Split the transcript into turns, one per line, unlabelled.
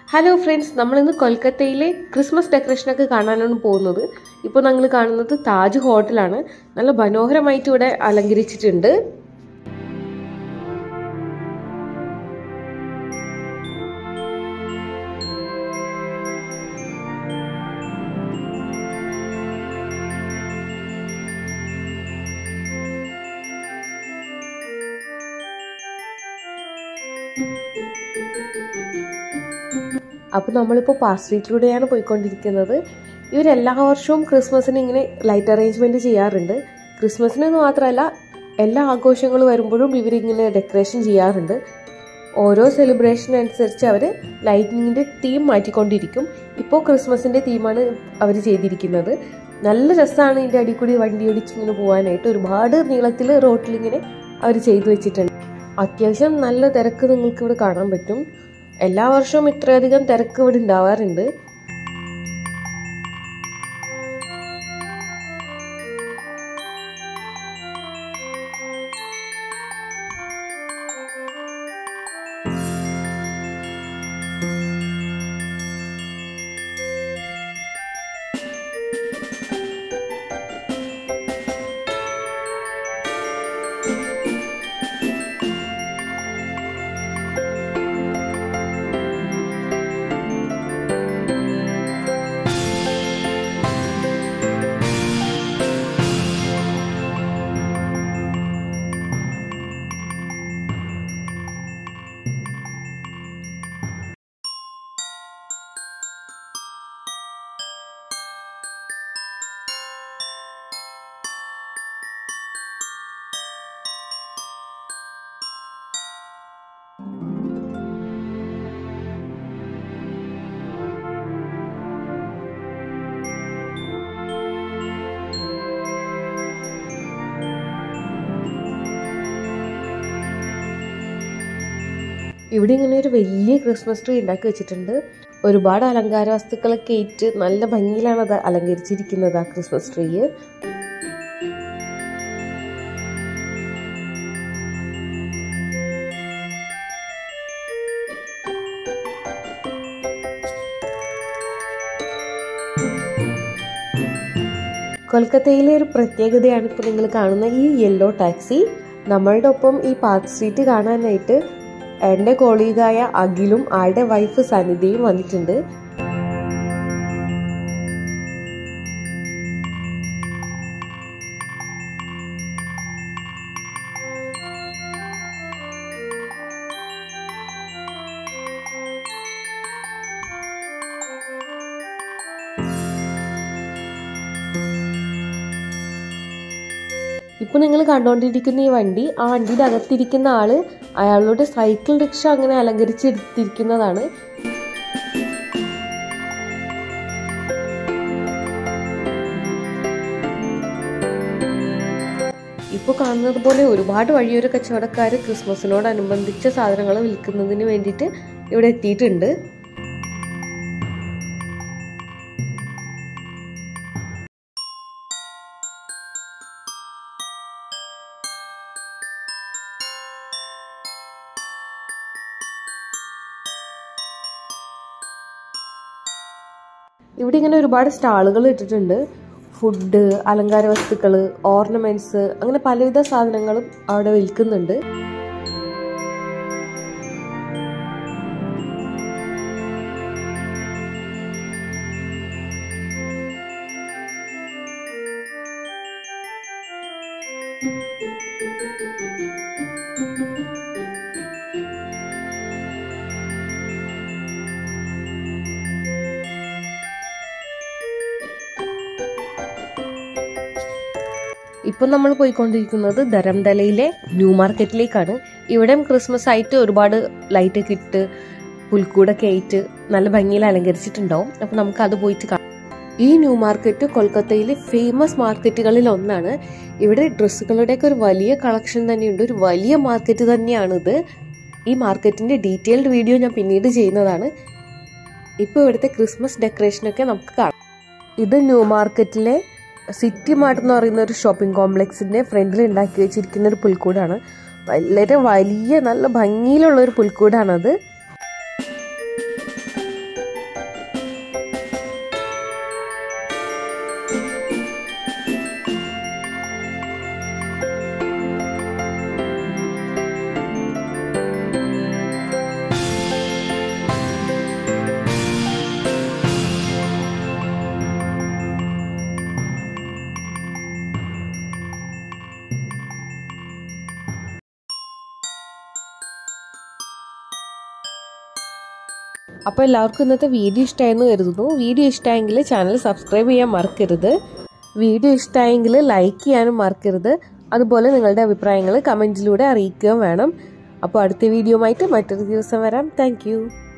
hello friends നമ്മളിന്ന് കൊൽക്കത്തയിലെ Christmas ഡെക്കറേഷനൊക്കെ കാണാനാണ് പോകുന്നത് ഇപ്പോൾ ഞങ്ങൾ കാണുന്നത് താജ് ഹോട്ടലാണ് നല്ല മനോഹരമായിട്ട് ഇവിടെ അലങ്കരിച്ചിട്ടുണ്ട് അപ്പോൾ നമ്മളിപ്പോൾ പാർക്ക് സ്ട്രീറ്റിലൂടെയാണ് പോയിക്കൊണ്ടിരിക്കുന്നത് ഇവർ എല്ലാ വർഷവും ക്രിസ്മസിന് ഇങ്ങനെ ലൈറ്റ് അറേഞ്ച്മെൻറ്റ് ചെയ്യാറുണ്ട് ക്രിസ്മസിന് മാത്രമല്ല എല്ലാ ആഘോഷങ്ങളും വരുമ്പോഴും ഇവരിങ്ങനെ ഡെക്കറേഷൻ ചെയ്യാറുണ്ട് ഓരോ സെലിബ്രേഷൻ അനുസരിച്ച് അവർ ലൈറ്റിനിങ്ങിൻ്റെ തീം മാറ്റിക്കൊണ്ടിരിക്കും ഇപ്പോൾ ക്രിസ്മസിൻ്റെ തീമാണ് അവർ ചെയ്തിരിക്കുന്നത് നല്ല രസമാണ് ഇതിൻ്റെ അടിയിൽ കൂടി വണ്ടി ഓടിച്ച് ഇങ്ങനെ പോകാനായിട്ട് ഒരുപാട് നീളത്തിൽ റോട്ടിലിങ്ങനെ അവർ ചെയ്തു വെച്ചിട്ടുണ്ട് അത്യാവശ്യം നല്ല തിരക്ക് നിങ്ങൾക്ക് ഇവിടെ കാണാൻ പറ്റും എല്ലാ വർഷവും ഇത്രയധികം തിരക്ക് ഇവിടെ ഉണ്ടാവാറുണ്ട് ഇവിടെ ഇങ്ങനെ ഒരു വലിയ ക്രിസ്മസ് ട്രീ ഉണ്ടാക്കി വെച്ചിട്ടുണ്ട് ഒരുപാട് അലങ്കാര വസ്തുക്കളൊക്കെ ഇട്ട് നല്ല ഭംഗിയിലാണ് അത് അലങ്കരിച്ചിരിക്കുന്നത് ആ ക്രിസ്മസ് ട്രീ കൊൽക്കത്തയിലെ ഒരു പ്രത്യേകതയാണ് ഇപ്പോൾ നിങ്ങൾ കാണുന്ന ഈ യെല്ലോ ടാക്സി നമ്മളുടെ ഒപ്പം ഈ പാർക്ക് സ്ട്രീറ്റ് കാണാനായിട്ട് എൻ്റെ കോളീഗായ അഖിലും ആളുടെ വൈഫ് സനിതയും വന്നിട്ടുണ്ട് ഇപ്പോൾ നിങ്ങൾ കണ്ടുകൊണ്ടിരിക്കുന്ന ഈ വണ്ടി ആ വണ്ടിയുടെ അകത്തിരിക്കുന്ന ആള് അയാളുടെ സൈക്കിൾ റിക്ഷ അങ്ങനെ അലങ്കരിച്ചെടുത്തിരിക്കുന്നതാണ് ഇപ്പോൾ കാണുന്നത് പോലെ ഒരുപാട് വഴിയോര കച്ചവടക്കാർ ക്രിസ്മസിനോടനുബന്ധിച്ച സാധനങ്ങൾ വിൽക്കുന്നതിന് വേണ്ടിയിട്ട് ഇവിടെ എത്തിയിട്ടുണ്ട് ഇവിടെ ഇങ്ങനെ ഒരുപാട് സ്റ്റാളുകൾ ഇട്ടിട്ടുണ്ട് ഫുഡ് അലങ്കാര വസ്തുക്കൾ ഓർണമെന്റ്സ് അങ്ങനെ പലവിധ സാധനങ്ങളും അവിടെ വിൽക്കുന്നുണ്ട് ഇപ്പം നമ്മൾ പോയിക്കൊണ്ടിരിക്കുന്നത് ധരംതലയിലെ ന്യൂ മാർക്കറ്റിലേക്കാണ് ഇവിടെയും ക്രിസ്മസ് ആയിട്ട് ഒരുപാട് ലൈറ്റ് ഒക്കെ ഇട്ട് പുൽക്കൂടൊക്കെ ആയിട്ട് നല്ല ഭംഗിയിൽ അലങ്കരിച്ചിട്ടുണ്ടാവും അപ്പം നമുക്ക് അത് പോയിട്ട് കാണാം ഈ ന്യൂ മാർക്കറ്റ് കൊൽക്കത്തയിലെ ഫേമസ് മാർക്കറ്റുകളിൽ ഒന്നാണ് ഇവിടെ ഡ്രസ്സുകളുടെയൊക്കെ ഒരു വലിയ കളക്ഷൻ തന്നെയുണ്ട് ഒരു വലിയ മാർക്കറ്റ് തന്നെയാണിത് ഈ മാർക്കറ്റിന്റെ ഡീറ്റെയിൽഡ് വീഡിയോ ഞാൻ പിന്നീട് ചെയ്യുന്നതാണ് ഇപ്പോൾ ഇവിടുത്തെ ക്രിസ്മസ് ഡെക്കറേഷനൊക്കെ നമുക്ക് കാണാം ഇത് ന്യൂ മാർക്കറ്റിലെ സിറ്റി മാർട്ട് എന്ന് പറയുന്ന ഒരു ഷോപ്പിംഗ് കോംപ്ലക്സിന്റെ ഫ്രണ്ടിൽ ഉണ്ടാക്കി വെച്ചിരിക്കുന്ന ഒരു പുൽക്കൂടാണ് വളരെ വലിയ നല്ല ഭംഗിയിലുള്ള ഒരു പുൽക്കൂടാണത് അപ്പോൾ എല്ലാവർക്കും ഇന്നത്തെ വീഡിയോ ഇഷ്ടമായെന്ന് കരുതുന്നു വീഡിയോ ഇഷ്ടമായെങ്കിൽ ചാനൽ സബ്സ്ക്രൈബ് ചെയ്യാൻ മറക്കരുത് വീഡിയോ ഇഷ്ടമായെങ്കിൽ ലൈക്ക് ചെയ്യാനും മറക്കരുത് അതുപോലെ നിങ്ങളുടെ അഭിപ്രായങ്ങൾ കമൻറ്റിലൂടെ അറിയിക്കുകയും വേണം അപ്പോൾ അടുത്ത വീഡിയോ ആയിട്ട് മറ്റൊരു ദിവസം വരാം താങ്ക്